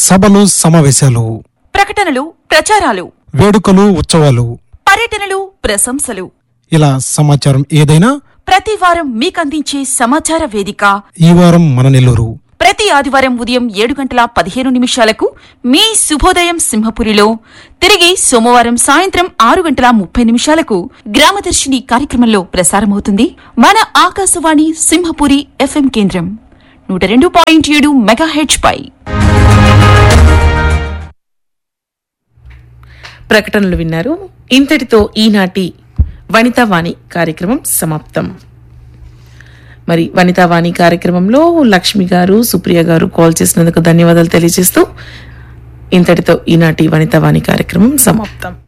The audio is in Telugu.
సభలు సమావేశాలు ప్రకటనలు ప్రచారాలు వేడుకలు ఉత్సవాలు పర్యటనలు ప్రశంసలు ఇలా సమాచారం ఏదైనా ప్రతి వారం మీకందించే సమాచార వేదిక ఈ వారం మన నెల్లూరు ప్రతి ఆదివారం ఉదయం ఏడు గంటల పదిహేను నిమిషాలకు మీ శుభోదయం సింహపురిలో తిరిగి సోమవారం సాయంత్రం ఆరు గంటల ముప్పై నిమిషాలకు గ్రామదర్శిని కార్యక్రమంలో ప్రసారమవుతుంది మన ఆకాశవాణి సింహపురి ఎఫ్ఎం కేంద్రం నూట రెండు పాయింట్ ఏడు మెగాహెచ్ పై ప్రకటనలు విన్నారు ఇంతటితో ఈనాటి వనితావాణి కార్యక్రమం సమాప్తం మరి వనితావాణి కార్యక్రమంలో లక్ష్మి గారు సుప్రియ గారు కాల్ చేసినందుకు ధన్యవాదాలు తెలియజేస్తూ ఇంతటితో ఈనాటి వనితావాణి కార్యక్రమం సమాప్తం